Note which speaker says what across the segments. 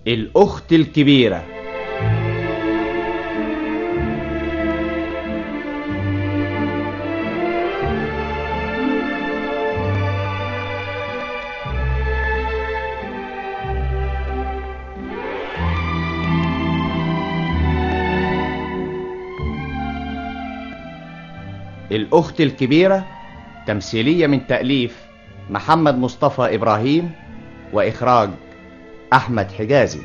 Speaker 1: الأخت الكبيرة الأخت الكبيرة تمثيلية من تأليف محمد مصطفى إبراهيم وإخراج أحمد حجازي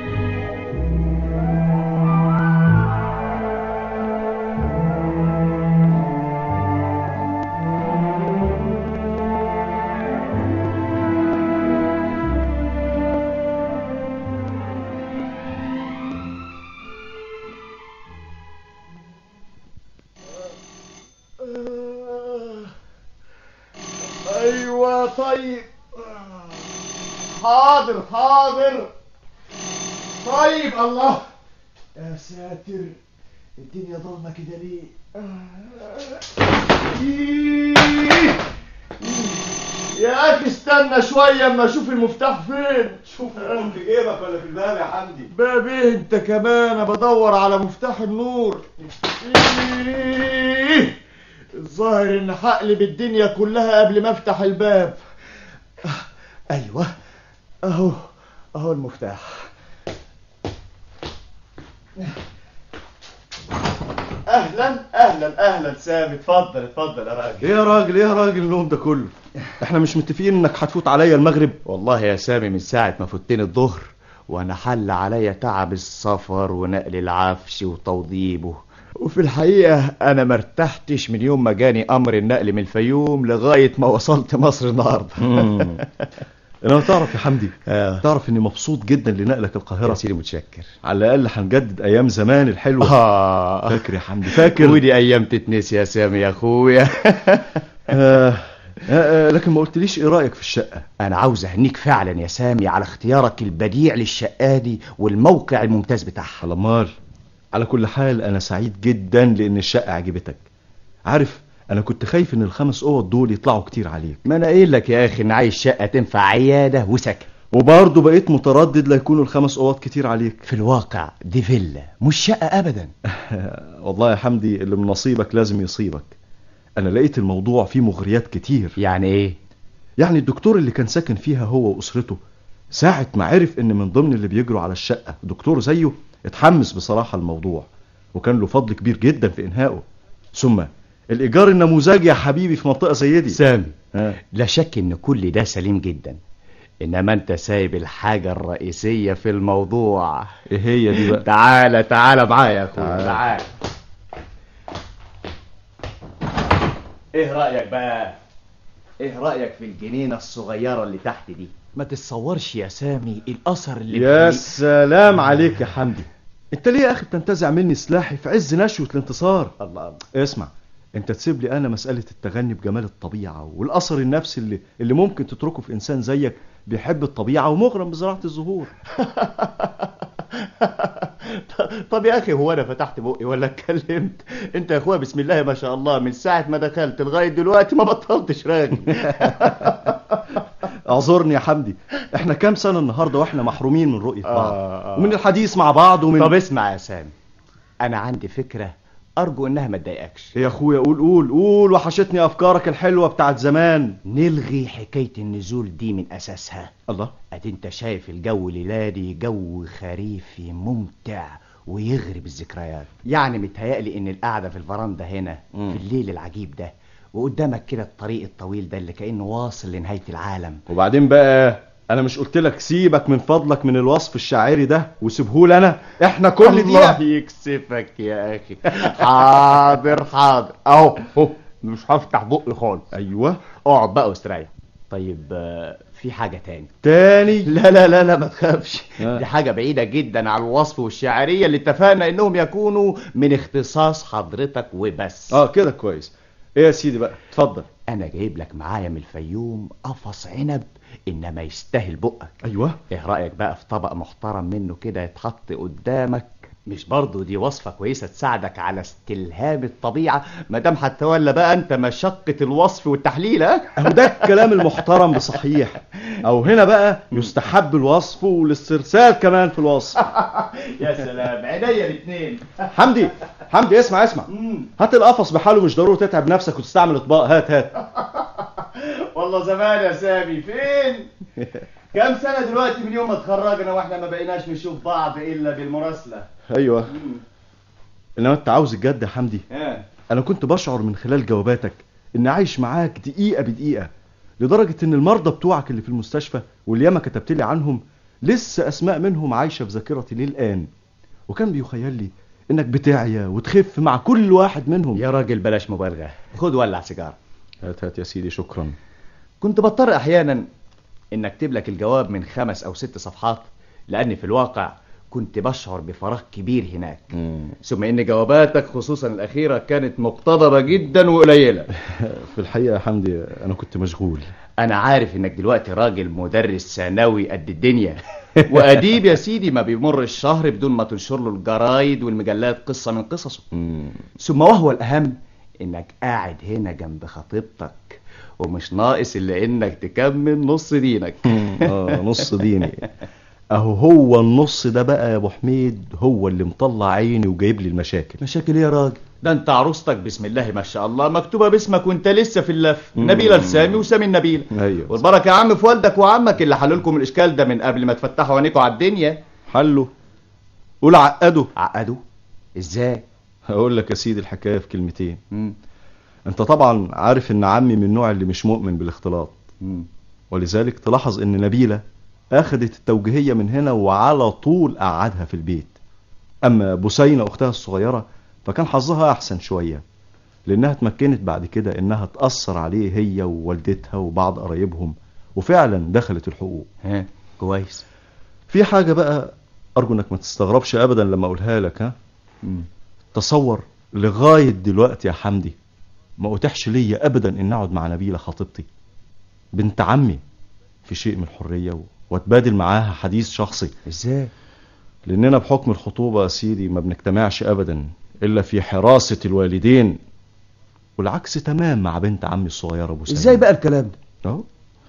Speaker 2: ايوه طيب حاضر حاضر طيب الله يا ساتر الدنيا ضلمه كده ليه إيه. يا اخي استنى شويه اما اشوف المفتاح فين شوف
Speaker 3: في جيبك ولا في الباب يا حمدي
Speaker 2: باب ايه انت كمان انا بدور على مفتاح النور إيه. الظاهر ان هقلب الدنيا كلها قبل ما افتح الباب آه، ايوه اهو اهو المفتاح اهلا اهلا اهلا سامي اتفضل اتفضل يا راجل
Speaker 3: ايه يا راجل ايه يا راجل النوم ده كله احنا مش متفقين انك هتفوت عليا المغرب
Speaker 1: والله يا سامي من ساعة ما فتني الظهر وانا حل عليا تعب السفر ونقل العفش وتوضيبه وفي الحقيقة أنا مرتحتش من يوم ما جاني أمر النقل من الفيوم لغاية ما وصلت مصر النهاردة
Speaker 3: انا تعرف يا حمدي
Speaker 1: آه.
Speaker 3: تعرف اني مبسوط جدا لنقلك
Speaker 1: يا
Speaker 3: القاهره
Speaker 1: سيدي متشكر
Speaker 3: على الاقل هنجدد ايام زمان الحلوه
Speaker 1: آه
Speaker 3: فاكر يا حمدي فاكر
Speaker 1: ودي أيام تتنسي يا سامي يا أخويا
Speaker 3: آه. آه. آه. لكن ما قلتليش ايه رايك في الشقه
Speaker 1: أنا عاوز أهنيك فعلا يا سامي على اختيارك البديع للشقة دي والموقع الممتاز بتاعها
Speaker 3: على مال على كل حال انا سعيد جدا لان الشقه عجبتك عارف انا كنت خايف ان الخمس اوض دول يطلعوا كتير عليك
Speaker 1: ما أنا قايل لك يا أخي إن عايز شقة تنفع عيادة وسكن
Speaker 3: وبرضه بقيت متردد لا يكونوا الخمس اوض كتير عليك
Speaker 1: في الواقع دي فيلا مش شقة أبدا
Speaker 3: والله يا حمدي اللي من نصيبك لازم يصيبك انا لقيت الموضوع فيه مغريات كتير
Speaker 1: يعني إيه
Speaker 3: يعني الدكتور اللي كان ساكن فيها هو واسرته ساعة ما عرف ان من ضمن اللي بيجروا على الشقة دكتور زيه اتحمس بصراحة الموضوع وكان له فضل كبير جدا في انهائه ثم الايجار النموذجي يا حبيبي في منطقة زي دي
Speaker 1: سامي
Speaker 3: ها.
Speaker 1: لا شك ان كل ده سليم جدا انما انت سايب الحاجة الرئيسية في الموضوع
Speaker 3: ايه هي دي بقى
Speaker 1: تعالى تعالى معايا يا اخويا
Speaker 3: تعالى.
Speaker 1: تعالى ايه رأيك بقى ايه رأيك في الجنينة الصغيرة اللي تحت دي ما تتصورش يا سامي الاثر اللي
Speaker 3: يا
Speaker 1: في-
Speaker 3: سلام عليك يا حمدي انت ليه يا اخي بتنتزع مني سلاحي في عز نشوة الانتصار
Speaker 1: الله الله
Speaker 3: اسمع انت تسيب لي انا مسألة التغني بجمال الطبيعة والاثر النفسي اللي, اللي ممكن تتركه في انسان زيك بيحب الطبيعة ومغرم بزراعة الزهور
Speaker 1: طب يا اخي هو انا فتحت بقي ولا اتكلمت انت يا اخويا بسم الله ما شاء الله من ساعه ما دخلت لغايه دلوقتي ما بطلتش راجل
Speaker 3: اعذرني يا حمدي احنا كام سنة النهاردة واحنا محرومين من رؤية بعض
Speaker 1: آه.
Speaker 3: ومن الحديث مع بعض ومن
Speaker 1: طب اسمع يا سامي انا عندي فكره ارجو انها ما تضايقكش
Speaker 3: يا اخويا قول قول قول وحشتني افكارك الحلوة بتاعت زمان
Speaker 1: نلغي حكايه النزول دي من اساسها
Speaker 3: الله
Speaker 1: ادي انت شايف الجو الليلادي جو خريفي ممتع ويغرب الذكريات يعني متهيألي ان القعده في الفرندا هنا
Speaker 3: مم.
Speaker 1: في الليل العجيب ده وقدامك كده الطريق الطويل ده اللي كأنه واصل لنهاية العالم
Speaker 3: وبعدين بقى انا مش قلت لك سيبك من فضلك من الوصف الشاعري ده وسيبهولي انا احنا كل
Speaker 1: الله
Speaker 3: دقيقة
Speaker 1: يكسفك يا اخي حاضر حاضر اهو اهو مش هفتح بقي خالص
Speaker 3: ايوه
Speaker 1: اقعد بقى واستريح طيب آه، في حاجة تاني
Speaker 3: تاني
Speaker 1: لا لا لا لا ما تخافش
Speaker 3: آه.
Speaker 1: دي حاجة بعيدة جدا عن الوصف والشعرية اللي اتفقنا انهم يكونوا من اختصاص حضرتك وبس
Speaker 3: اه كده كويس ايه يا سيدي بقى اتفضل
Speaker 1: انا جايب لك معايا من الفيوم قفص عنب انما يستاهل بقك
Speaker 3: ايوه
Speaker 1: ايه رأيك بقى في طبق محترم منه كده يتحط قدامك مش برضه دي وصفة كويسة تساعدك على استلهام الطبيعة مادام هتولى بقى انت مشقة الوصف والتحليل ها
Speaker 3: اهو ده الكلام المحترم بصحيح او هنا بقى يستحب الوصف والاسترسال كمان في الوصف
Speaker 1: يا سلام عينيا الاثنين
Speaker 3: حمدي حمدي اسمع اسمع هات القفص بحاله مش ضروري تتعب نفسك وتستعمل اطباق هات هات
Speaker 2: والله زمان يا سامي فين كام سنة دلوقتي من يوم ما اتخرجنا واحنا ما بقيناش نشوف بعض الا بالمراسلة
Speaker 3: ايوه انما انت عاوز الجد يا حمدي
Speaker 2: ها
Speaker 3: انا كنت بشعر من خلال جواباتك اني عايش معاك دقيقه بدقيقه لدرجه ان المرضى بتوعك اللي في المستشفى واللي ياما كتبت لي عنهم لسه اسماء منهم عايشه في ذاكرتي للان وكان بيخيل لي انك بتعيا وتخف مع كل واحد منهم
Speaker 1: يا راجل بلاش مبالغة خد ولع سيجارة
Speaker 3: هات هات يا سيدي شكرا
Speaker 1: كنت بضطر احيانا ان اكتب لك الجواب من خمس او ست صفحات لاني في الواقع كنت بشعر بفراغ كبير هناك ثم ان جواباتك خصوصا الاخيره كانت مقتضبه جدا وقليله
Speaker 3: في الحقيقه يا حمدي انا كنت مشغول
Speaker 1: انا عارف انك دلوقتي راجل مدرس ثانوي قد الدنيا واديب يا سيدي ما بيمر الشهر بدون ما تنشر له الجرايد والمجلات قصه من قصصه ثم وهو الاهم انك قاعد هنا جنب خطيبتك ومش ناقص الا انك تكمل نص دينك
Speaker 3: اه نص ديني اهو هو النص ده بقى يا ابو حميد هو اللي مطلع عيني وجايب لي المشاكل
Speaker 1: مشاكل ايه يا راجل ده انت عروستك بسم الله ما شاء الله مكتوبه باسمك وانت لسه في اللف نبيله لسامي وسامي النبيله
Speaker 3: ايوه
Speaker 1: والبركه يا عم في والدك وعمك اللي حلوا لكم الاشكال ده من قبل ما تفتحوا عينيكم على الدنيا
Speaker 3: حله قول عقده
Speaker 1: عقدوا ازاي
Speaker 3: هقول لك يا سيدي الحكايه في كلمتين
Speaker 1: مم.
Speaker 3: انت طبعا عارف ان عمي من النوع اللي مش مؤمن بالاختلاط
Speaker 1: مم.
Speaker 3: ولذلك تلاحظ ان نبيلة اخدت التوجيهية من هنا وعلى طول قعدها في البيت اما بسينة اختها الصغيرة فكان حظها احسن شوية لانها اتمكنت بعد كده انها تأثر عليه هي ووالدتها وبعض قرايبهم وفعلا دخلت الحقوق
Speaker 1: ها كويس
Speaker 3: في حاجة بقى ارجو انك ما تستغربش ابدا لما اقولها لك ها
Speaker 1: مم.
Speaker 3: تصور لغاية دلوقتي يا حمدي ما اتاحش ليا ابدا ان اقعد مع نبيلة خطيبتي بنت عمي في شيء من الحرية و- واتبادل معاها حديث شخصي
Speaker 1: ازاي
Speaker 3: لاننا بحكم الخطوبة يا سيدي ما بنجتمعش ابدا الا في حراسة الوالدين والعكس تمام مع بنت عمي الصغيرة ابو سلمى
Speaker 1: ازاي بقى الكلام ده
Speaker 3: اهو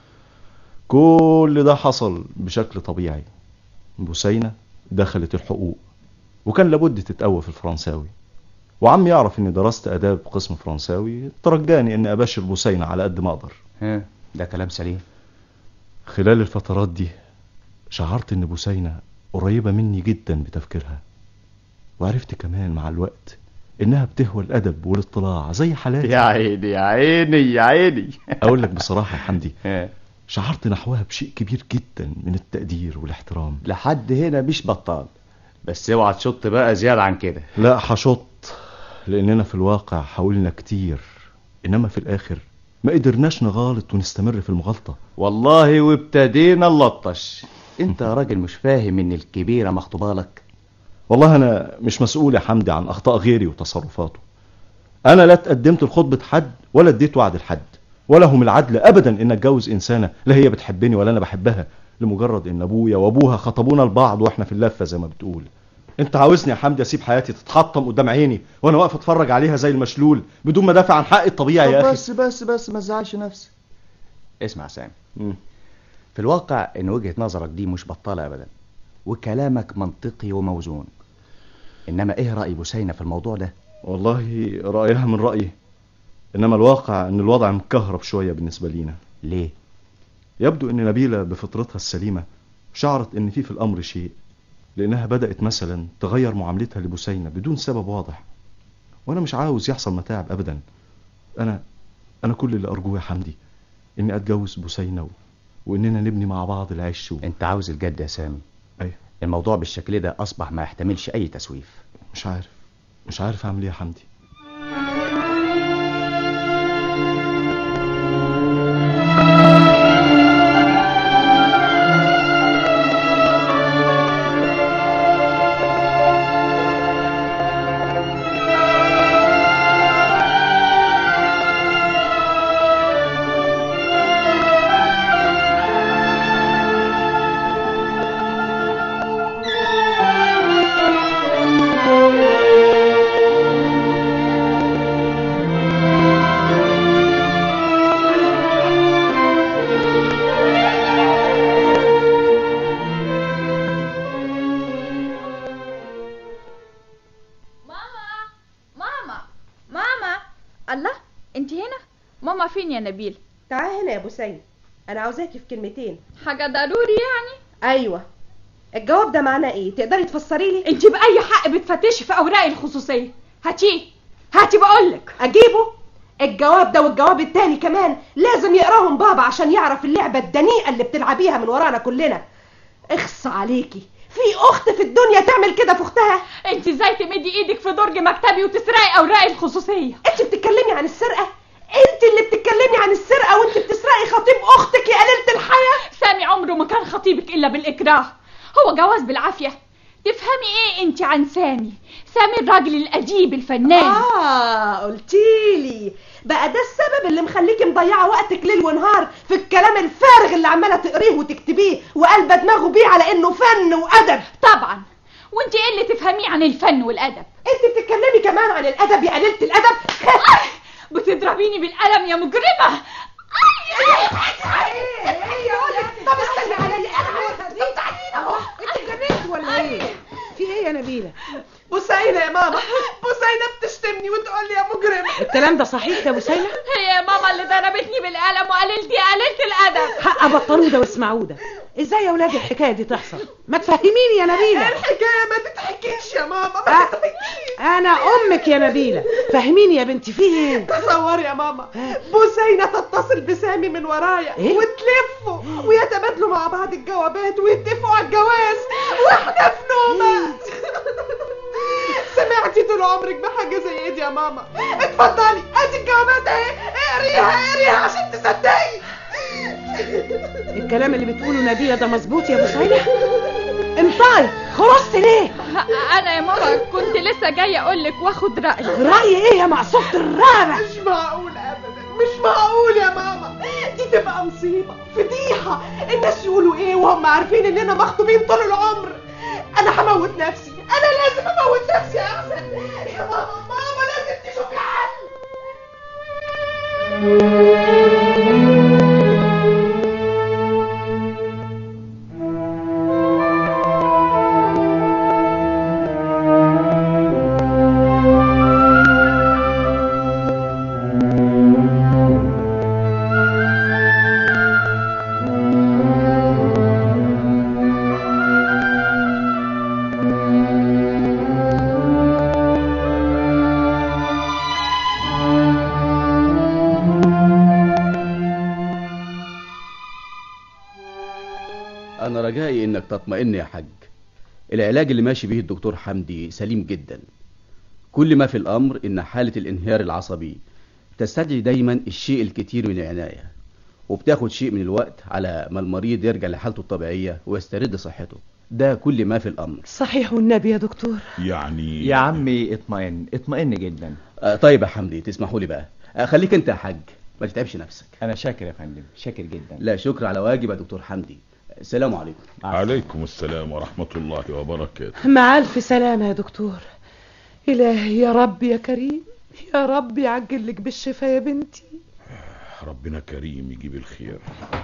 Speaker 3: كل ده حصل بشكل طبيعي بوسينة دخلت الحقوق وكان لابد تتقوى في الفرنساوي وعم يعرف اني درست اداب قسم فرنساوي ترجاني اني اباشر بوسينة على قد ما اقدر
Speaker 1: ها ده كلام سليم
Speaker 3: خلال الفترات دي شعرت ان بوسينة قريبة مني جدا بتفكيرها وعرفت كمان مع الوقت انها بتهوى الادب والاطلاع زي حالاتي
Speaker 1: يا عيني يا عيني يا عيني
Speaker 3: اقول لك بصراحة يا حمدي
Speaker 1: ها
Speaker 3: شعرت نحوها بشيء كبير جدا من التقدير والاحترام
Speaker 1: لحد هنا مش بطال بس اوعى تشط بقى زياده عن كده
Speaker 3: لا حشط لاننا في الواقع حاولنا كتير انما في الاخر ما قدرناش نغالط ونستمر في المغالطة
Speaker 1: والله وابتدينا نلطش انت يا راجل مش فاهم ان الكبيره مخطوبه لك
Speaker 3: والله انا مش مسؤول يا حمدي عن اخطاء غيري وتصرفاته انا لا تقدمت لخطبة حد ولا اديت وعد لحد ولا هم العدل ابدا ان اتجوز انسانة لا هي بتحبني ولا انا بحبها لمجرد ان ابويا وابوها خطبونا لبعض واحنا في اللفة زي ما بتقول انت عاوزني يا حمدي اسيب حياتي تتحطم قدام عيني وانا واقف اتفرج عليها زي المشلول بدون ما دافع عن حقي الطبيعي يا
Speaker 1: طب
Speaker 3: اخي
Speaker 1: بس بس بس ما تزعلش نفسك اسمع يا سامي
Speaker 3: مم.
Speaker 1: في الواقع ان وجهة نظرك دي مش بطالة ابدا وكلامك منطقي وموزون انما ايه رأي بوسينة في الموضوع ده
Speaker 3: والله رأيها من رأيي انما الواقع ان الوضع مكهرب شوية بالنسبة لينا
Speaker 1: ليه
Speaker 3: يبدو ان نبيلة بفطرتها السليمة شعرت ان في في الامر شيء لانها بدأت مثلا تغير معاملتها لبسينة بدون سبب واضح وانا مش عاوز يحصل متاعب ابدا انا انا كل اللي ارجوه يا حمدي اني اتجوز بسينة و... واننا نبني مع بعض العش و...
Speaker 1: انت عاوز الجد يا سامي
Speaker 3: ايوه
Speaker 1: الموضوع بالشكل ده اصبح ما يحتملش اي تسويف
Speaker 3: مش عارف مش عارف اعمل ايه يا حمدي
Speaker 4: فين يا نبيل
Speaker 5: تعال هنا يا بوسين انا عاوزاكي في كلمتين
Speaker 4: حاجة ضروري يعني
Speaker 5: ايوه الجواب ده معناه ايه تقدري تفسري لي
Speaker 4: انت بأي حق بتفتشي في أوراقي الخصوصية هاتيه هاتي بقولك
Speaker 5: اجيبه الجواب ده والجواب التاني كمان لازم يقراهم بابا عشان يعرف اللعبة الدنيئة اللي بتلعبيها من ورانا كلنا اخص عليكي في اخت في الدنيا تعمل كده في اختها
Speaker 4: انت ازاي تمدي ايدك في درج مكتبي وتسرقي أوراقي الخصوصية
Speaker 5: انت بتتكلمي عن السرقة انت اللي بتتكلمي عن السرقة وانت بتسرقي خطيب اختك يا قليلة الحياة
Speaker 4: سامي عمره ما كان خطيبك إلا بالإكراه هو جواز بالعافية تفهمي ايه انت عن سامي سامي الراجل الأديب الفنان
Speaker 5: اه قلتيلي بقى ده السبب اللي مخليكي مضيعه وقتك ليل ونهار في الكلام الفارغ اللي عماله تقريه وتكتبيه وقلبه دماغه بيه على انه فن وادب
Speaker 4: طبعا وانت ايه اللي تفهميه عن الفن والأدب
Speaker 5: انت بتتكلمي كمان عن الادب يا قليله الادب
Speaker 4: بتضربيني بالقلم يا مجرمة
Speaker 5: طب استني عليا انا طب تعالي اهو
Speaker 6: انت جننت ولا ايه في ايه يا نبيله
Speaker 5: بوسينه يا ماما بوسينه بتشتمني وتقول لي يا مجرمه
Speaker 6: الكلام ده صحيح يا بوسينه
Speaker 4: هي يا ماما اللي ضربتني بالقلم وقللت يا قللت الأدب
Speaker 6: حق بطلوا ده واسمعوا ده ازاي يا ولاد الحكايه دي تحصل ما تفهميني يا نبيله
Speaker 5: الحكايه ما تتحكيش يا ماما
Speaker 6: آه.
Speaker 5: ما تتحكيش
Speaker 6: انا امك يا نبيله فهميني يا بنتي في ايه
Speaker 5: تصوري يا ماما بوسينة تتصل بسامي من ورايا
Speaker 6: إيه؟
Speaker 5: وتلفوا ويتبادلوا مع بعض الجوابات ويتفقوا على الجواز واحنا في نومة سمعتي طول عمرك بحاجة زي ايه دي يا ماما اتفضلي ادي الجوابات اهي اقريها اقريها عشان تصدقي
Speaker 6: الكلام اللي بتقوله نبيله ده مظبوط يا بوسينه انطقي خرجت ليه
Speaker 4: انا يا ماما كنت لسه جايه اقول لك واخد رايك
Speaker 6: راي ايه يا معصوبه الرقبه
Speaker 5: مش معقول ابدا مش معقول يا ماما دي تبقى مصيبه فضيحه الناس يقولوا ايه وهم عارفين اننا مخطوبين طول العمر انا هموت نفسي انا لازم اموت نفسي يا احسن يا ماما ماما لازم تشوفي حل
Speaker 7: أنا رجائي إنك تطمئن يا حاج العلاج اللي ماشي به الدكتور حمدي سليم جدا كل ما في الأمر إن حالة الانهيار العصبي تستدعي دايما الشيء الكتير من العناية وبتاخد شيء من الوقت على ما المريض يرجع لحالته الطبيعية ويسترد صحته ده كل ما في الأمر
Speaker 6: صحيح والنبي يا دكتور
Speaker 8: يعني
Speaker 1: يا عمي اطمئن اطمئن جدا
Speaker 7: آه طيب يا حمدي تسمحوا لي بقى آه خليك أنت يا حاج ما تتعبش نفسك
Speaker 1: انا شاكر يا فندم شاكر جدا
Speaker 7: لا شكر على واجب يا دكتور حمدي السلام عليكم
Speaker 8: عليكم السلام ورحمة الله وبركاته
Speaker 6: مع ألف سلامة يا دكتور إلهي يا رب يا كريم يا رب يعجل لك بالشفاء يا بنتي
Speaker 8: ربنا كريم يجيب الخير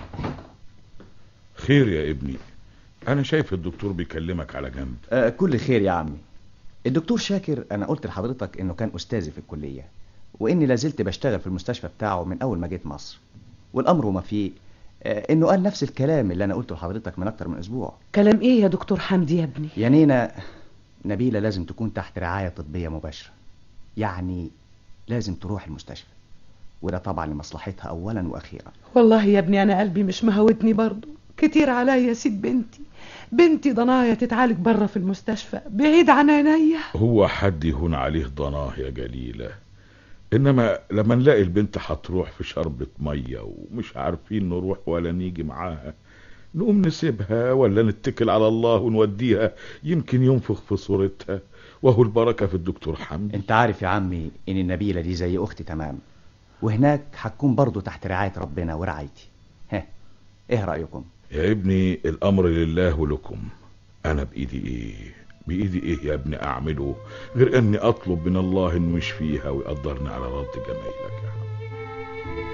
Speaker 8: خير يا ابني انا شايف الدكتور بيكلمك على جنب
Speaker 1: آه كل خير يا عمي الدكتور شاكر انا قلت لحضرتك انه كان استاذي في الكليه واني لازلت بشتغل في المستشفى بتاعه من اول ما جيت مصر والامر وما فيه آه انه قال نفس الكلام اللي انا قلته لحضرتك من اكتر من اسبوع
Speaker 6: كلام إيه يا دكتور حمدي يا ابني
Speaker 1: يا نينا نبيلة لازم تكون تحت رعاية طبية مباشرة يعني لازم تروح المستشفى وده طبعا لمصلحتها أولا وأخيرا
Speaker 6: والله يا ابني أنا قلبي مش مهوتني برضو كتير عليا يا سيد بنتي بنتي ضنايا تتعالج بره في المستشفى بعيد عن عينيا
Speaker 8: هو حد يهون عليه ضناه يا جليلة انما لما نلاقي البنت هتروح في شربة مية ومش عارفين نروح ولا نيجي معاها نقوم نسيبها ولا نتكل على الله ونوديها يمكن ينفخ في صورتها وهو البركة في الدكتور حمدي
Speaker 1: انت عارف يا عمي ان النبيلة دي زي اختي تمام وهناك هتكون برضو تحت رعاية ربنا ورعايتي ها ايه رأيكم
Speaker 8: يا ابني الامر لله ولكم انا بايدي ايه بايدي ايه يا ابني اعمله غير اني اطلب من الله انه يشفيها ويقدرني على رد جمايلك يا عم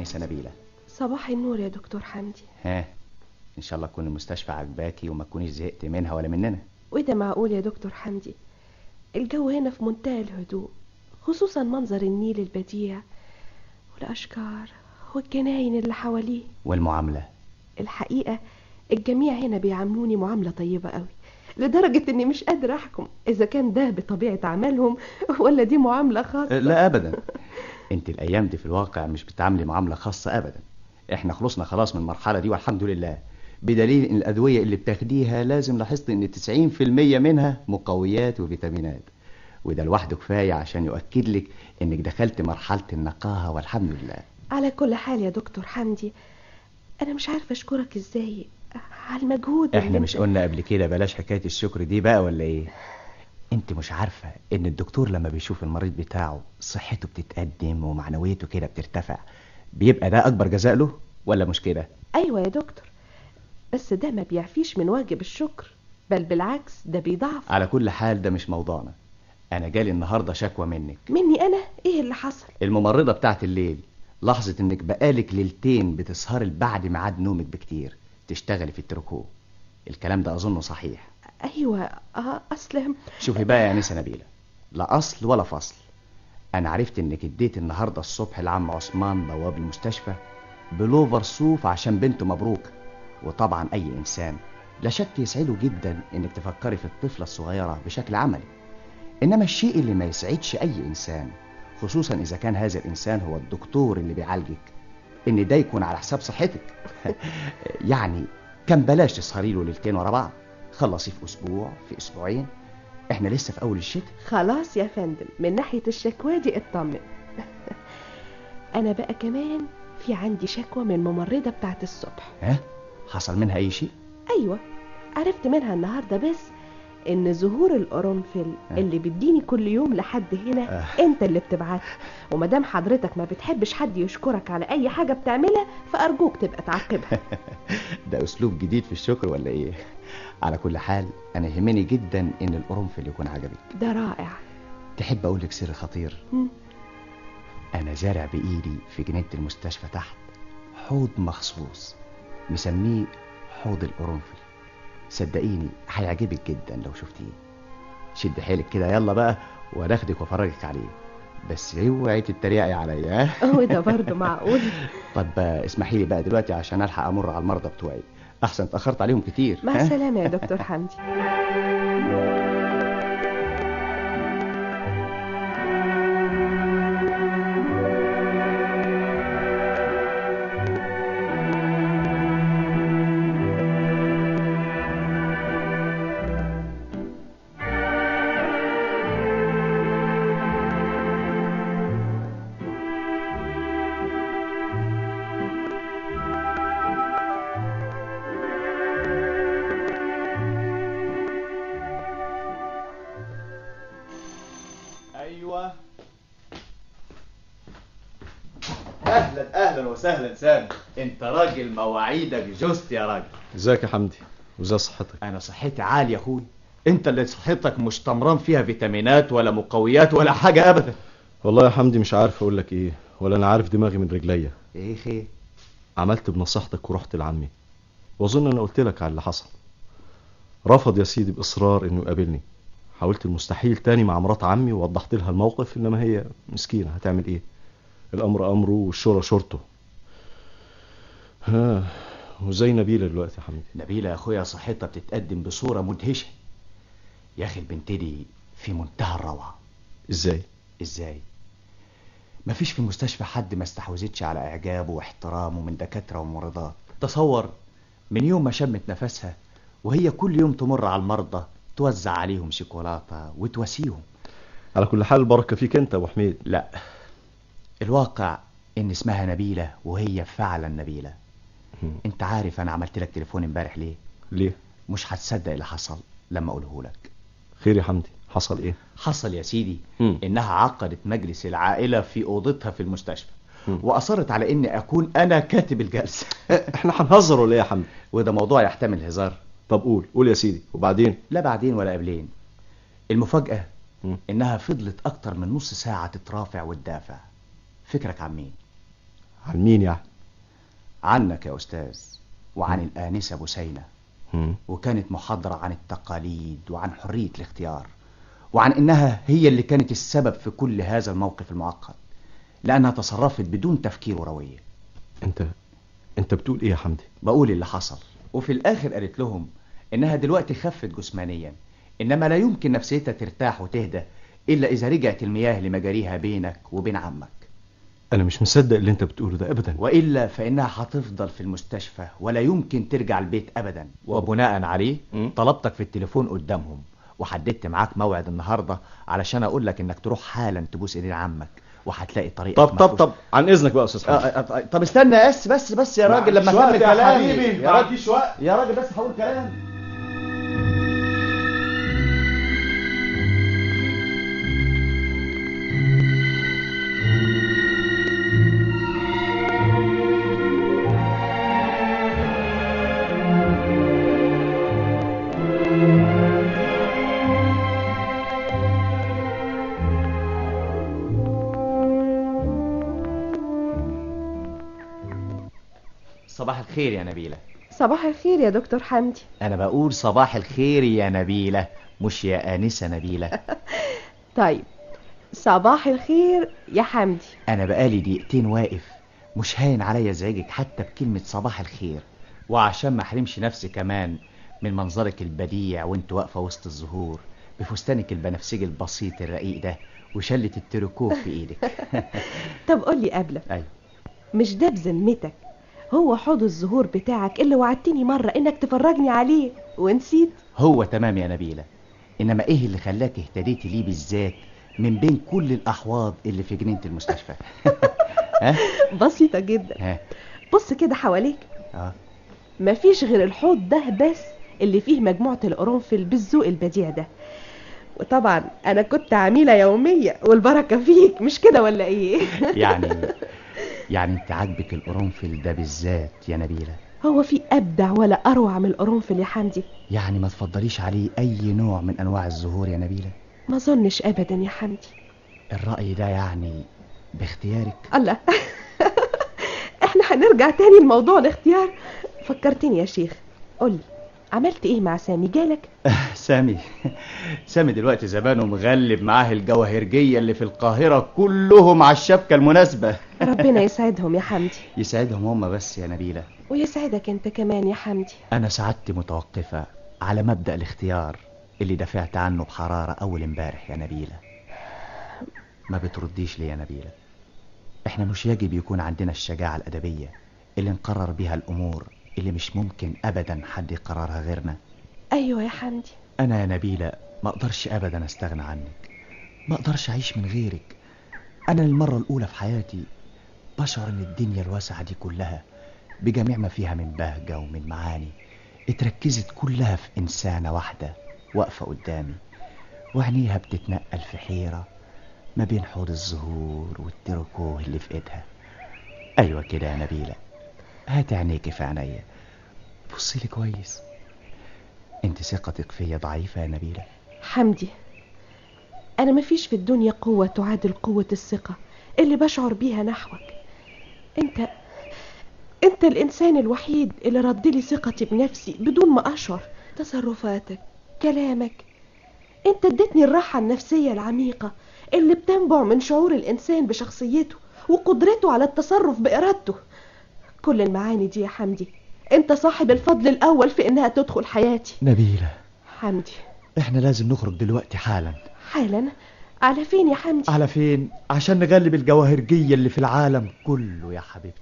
Speaker 1: انسه نبيله
Speaker 5: صباح النور يا دكتور حمدي
Speaker 1: ها ان شاء الله تكون المستشفى عجباكي وما تكونيش زهقت منها ولا مننا
Speaker 5: وده معقول يا دكتور حمدي الجو هنا في منتهى الهدوء خصوصا منظر النيل البديع والأشجار والجناين اللي حواليه
Speaker 1: والمعامله
Speaker 5: الحقيقة الجميع هنا بيعاملوني معاملة طيبة قوي لدرجة اني مش قادرة احكم اذا كان ده بطبيعة عملهم ولا دي معاملة خاصة
Speaker 1: لا ابدا انت الايام دي في الواقع مش بتعاملي معامله خاصه ابدا احنا خلصنا خلاص من المرحله دي والحمد لله بدليل ان الادويه اللي بتاخديها لازم لاحظت ان 90% منها مقويات وفيتامينات وده لوحده كفايه عشان يؤكد لك انك دخلت مرحله النقاهه والحمد لله
Speaker 5: على كل حال يا دكتور حمدي انا مش عارفة اشكرك ازاي على المجهود
Speaker 1: احنا
Speaker 5: اللي
Speaker 1: مش
Speaker 5: انت-
Speaker 1: قلنا قبل كده بلاش حكايه الشكر دي بقى ولا ايه انت مش عارفه ان الدكتور لما بيشوف المريض بتاعه صحته بتتقدم ومعنويته كده بترتفع بيبقى ده اكبر جزاء له ولا مش كده
Speaker 5: ايوه يا دكتور بس ده ما بيعفيش من واجب الشكر بل بالعكس ده بيضعف
Speaker 1: على كل حال ده مش موضوعنا انا جالي النهارده شكوى منك
Speaker 5: مني انا ايه اللي حصل
Speaker 1: الممرضه بتاعت الليل لاحظت انك بقالك ليلتين بتسهري بعد ميعاد نومك بكتير تشتغلي في التركو الكلام ده اظنه صحيح
Speaker 5: ايوه اه اصل
Speaker 1: شوفي بقى يا نسا نبيله لا اصل ولا فصل انا عرفت انك اديت النهارده الصبح لعم عثمان بواب المستشفى بلوفر صوف عشان بنته مبروكه وطبعا اي انسان لا شك يسعده جدا انك تفكري في الطفله الصغيره بشكل عملي انما الشيء اللي ما يسعدش اي انسان خصوصا اذا كان هذا الانسان هو الدكتور اللي بيعالجك ان ده يكون على حساب صحتك يعني كان بلاش تسهري له ليلتين ورا بعض خلصي في اسبوع في اسبوعين احنا لسه في اول الشتاء
Speaker 5: خلاص يا فندم من ناحية الشكوى دي اطمن انا بقى كمان في عندي شكوى من الممرضة بتاعت الصبح
Speaker 1: ها حصل منها اي شيء
Speaker 5: ايوه عرفت منها النهارده بس ان زهور القرنفل اللي بتديني كل يوم لحد هنا انت اللي بتبعتها ومادام حضرتك ما بتحبش حد يشكرك على اي حاجه بتعملها فارجوك تبقى تعاقبها
Speaker 1: ده اسلوب جديد في الشكر ولا ايه على كل حال انا يهمني جدا ان القرنفل يكون عجبك
Speaker 5: ده رائع
Speaker 1: تحب اقول لك سر خطير
Speaker 5: مم.
Speaker 1: انا زارع بايدي في جنينه المستشفى تحت حوض مخصوص مسميه حوض القرنفل صدقيني هيعجبك جدا لو شفتيه شد حيلك كده يلا بقى وهناخدك وافرجك عليه بس اوعي تتريقي عليا ها؟
Speaker 5: وده برضه معقول
Speaker 1: طب آه، اسمحي لي بقى دلوقتي عشان الحق امر على المرضى بتوعي احسن اتاخرت عليهم كتير
Speaker 5: مع
Speaker 1: ها؟
Speaker 5: السلامه يا دكتور حمدي
Speaker 2: ايوه اهلا اهلا وسهلا سامي انت راجل مواعيدك جوست يا راجل
Speaker 3: ازيك يا حمدي وازاي صحتك
Speaker 2: انا صحتي عاليه يا اخوي انت اللي صحتك مش تمران فيها فيتامينات ولا مقويات ولا حاجه ابدا
Speaker 3: والله يا حمدي مش عارف اقول لك ايه ولا انا عارف دماغي من رجليا
Speaker 1: ايه خير
Speaker 3: عملت بنصيحتك ورحت لعمي واظن انا قلت لك على اللي حصل رفض يا سيدي باصرار انه يقابلني حاولت المستحيل تاني مع مرات عمي ووضحت لها الموقف انما هي مسكينه هتعمل ايه الامر امره والشورى شورته ها وزي نبيله دلوقتي يا حمدي
Speaker 1: نبيلة يا اخويا صحتها بتتقدم بصورة مدهشة يا اخي البنت دي في منتهى الروعة
Speaker 3: ازاي
Speaker 1: ازاي مفيش في المستشفى حد ما استحوذتش على اعجابه واحترامه من دكاترة وممرضات تصور من يوم ما شمت نفسها وهي كل يوم تمر على المرضى توزع عليهم شوكولاتة وتواسيهم
Speaker 3: على كل حال البركه فيك انت يا ابو حميد
Speaker 1: لا الواقع ان اسمها نبيلة وهي فعلا نبيلة
Speaker 3: مم.
Speaker 1: انت عارف انا عملت لك تليفون امبارح ليه
Speaker 3: ليه
Speaker 1: مش هتصدق اللي حصل لما اقوله لك
Speaker 3: خير يا حمدي حصل ايه
Speaker 1: حصل يا سيدي
Speaker 3: مم.
Speaker 1: انها عقدت مجلس العائلة في اوضتها في المستشفى
Speaker 3: مم.
Speaker 1: واصرت على اني اكون انا كاتب الجلسة
Speaker 3: احنا هنهزر ولا ايه يا حمدي
Speaker 1: وده موضوع يحتمل هزار
Speaker 3: طب قول قول يا سيدي وبعدين
Speaker 1: لا بعدين ولا قبلين المفاجأة
Speaker 3: مم.
Speaker 1: انها فضلت اكتر من نص ساعة تترافع وتدافع فكرك عن مين
Speaker 3: عن مين يعني
Speaker 1: عنك يا أستاذ وعن الآنسة بسينة
Speaker 3: مم.
Speaker 1: وكانت محاضرة عن التقاليد وعن حرية الاختيار وعن إنها هي اللي كانت السبب في كل هذا الموقف المعقد لأنها تصرفت بدون تفكير وروية
Speaker 3: انت انت بتقول ايه يا حمدي
Speaker 1: بقول اللي حصل وفي الآخر قالت لهم إنها دلوقتي خفت جسمانيا إنما لا يمكن نفسيتها ترتاح وتهدى إلا إذا رجعت المياه لمجاريها بينك وبين عمك
Speaker 3: انا مش مصدق اللي انت بتقوله ده ابدا
Speaker 1: وإلا فإنها هتفضل في المستشفى ولا يمكن ترجع البيت أبدا وبناء عليه
Speaker 3: مم.
Speaker 1: طلبتك في التليفون قدامهم وحددت معاك موعد النهاردة علشان أقول لك إنك تروح حالا تبوس إيدين عمك وهتلاقي طريقك
Speaker 3: طب طب
Speaker 1: مفروش.
Speaker 3: طب عن اذنك بقى يا استاذ
Speaker 1: آه،
Speaker 3: حمدي
Speaker 1: آه، آه، طب استنى بس بس بس يا راجل لما
Speaker 2: معلش
Speaker 1: اكمل
Speaker 2: وقت يا
Speaker 1: كلامي
Speaker 2: حبيبي،
Speaker 1: يا راجل
Speaker 2: معلش وقت.
Speaker 1: يا راجل بس هقول كلام صباح الخير يا نبيلة
Speaker 5: صباح الخير يا دكتور حمدي
Speaker 1: أنا بقول صباح الخير يا نبيلة مش يا آنسة نبيلة
Speaker 5: طيب صباح الخير يا حمدي
Speaker 1: أنا بقالي دقيقتين واقف مش هاين عليا ازعجك حتى بكلمة صباح الخير وعشان ما احرمش نفسي كمان من منظرك البديع وانت واقفة وسط الزهور بفستانك البنفسجي البسيط الرقيق ده وشلة التركوه في ايدك
Speaker 5: طب قول لي قبلك
Speaker 1: ايوه
Speaker 5: مش ده بذمتك هو حوض الزهور بتاعك اللي وعدتني مرة انك تفرجني عليه ونسيت
Speaker 1: هو تمام يا نبيلة انما ايه اللي خلاك اهتديتي ليه بالذات من بين كل الاحواض اللي في جنينة المستشفى ها
Speaker 5: بسيطة جدا
Speaker 1: ها
Speaker 5: بص كده حواليك
Speaker 1: اه
Speaker 5: مفيش غير الحوض ده بس اللي فيه مجموعة القرنفل بالذوق البديع ده وطبعا انا كنت عميلة يومية والبركة فيك مش كده ولا ايه
Speaker 1: يعني يعني انت عاجبك القرنفل ده بالذات يا نبيلة
Speaker 5: هو في ابدع ولا اروع من القرنفل يا حمدي
Speaker 1: يعني ما تفضليش عليه اي نوع من انواع الزهور يا نبيلة
Speaker 5: ما اظنش ابدا يا حمدي
Speaker 1: الرأي ده يعني باختيارك
Speaker 5: الله احنا هنرجع تاني لموضوع الاختيار فكرتني يا شيخ قولي عملت ايه مع سامي جالك
Speaker 1: سامي سامي دلوقتي زمانه مغلب معاه الجواهرجية اللي في القاهرة كلهم على الشبكة المناسبة
Speaker 5: ربنا يسعدهم يا حمدي
Speaker 1: يسعدهم هم بس يا نبيلة
Speaker 5: ويسعدك انت كمان يا حمدي
Speaker 1: أنا سعادتي متوقفة على مبدأ الاختيار اللي دافعت عنه بحرارة أول امبارح يا نبيلة ما بترديش ليه يا نبيلة احنا مش يجب يكون عندنا الشجاعة الأدبية اللي نقرر بيها الأمور اللي مش ممكن أبدا حد يقررها غيرنا
Speaker 5: ايوه يا حمدي
Speaker 1: أنا يا نبيلة ما أقدرش أبدا أستغنى عنك ما أقدرش أعيش من غيرك أنا المرة الأولى في حياتي بشعر إن الدنيا الواسعة دي كلها بجميع ما فيها من بهجة ومن معاني اتركزت كلها في إنسانة واحدة واقفة قدامي وعينيها بتتنقل في حيرة ما بين حوض الزهور والتركوه اللي في ايدها ايوه كده يا نبيلة هات عينيكي في عينيا بصي لي كويس انت ثقتك فيا ضعيفة يا نبيلة
Speaker 5: حمدي انا مفيش في الدنيا قوة تعادل قوة الثقة اللي بشعر بيها نحوك انت انت الانسان الوحيد اللي رد لي ثقتي بنفسي بدون ما اشعر تصرفاتك كلامك انت اديتني الراحة النفسية العميقة اللي بتنبع من شعور الانسان بشخصيته وقدرته على التصرف بارادته كل المعاني دي يا حمدي انت صاحب الفضل الاول في انها تدخل حياتي
Speaker 1: نبيلة
Speaker 5: حمدي
Speaker 1: احنا لازم نخرج دلوقتي حالا
Speaker 5: حالا على فين يا حمدي
Speaker 1: على فين عشان نغلب الجواهرجية اللي في العالم كله يا حبيبتي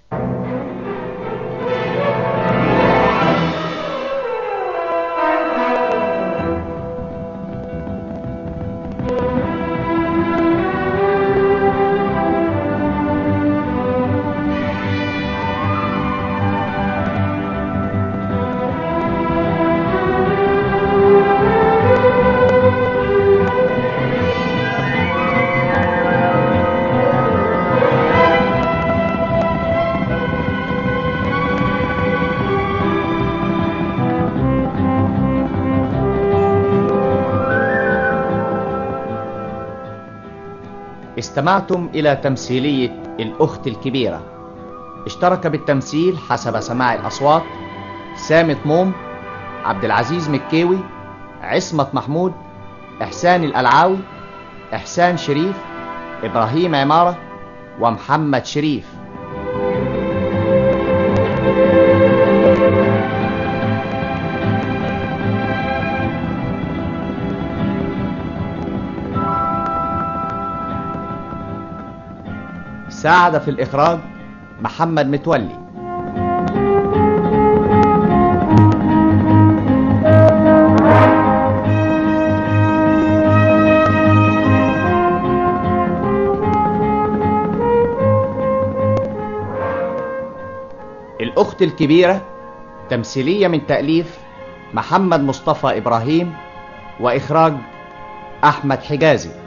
Speaker 1: استمعتم إلى تمثيلية الأخت الكبيرة اشترك بالتمثيل حسب سماع الأصوات سامي طموم عبد العزيز مكيوي عصمت محمود إحسان الألعاوي إحسان شريف إبراهيم عمارة ومحمد شريف ساعد في الإخراج محمد متولي الأخت الكبيرة تمثيلية من تأليف محمد مصطفى إبراهيم وإخراج أحمد حجازي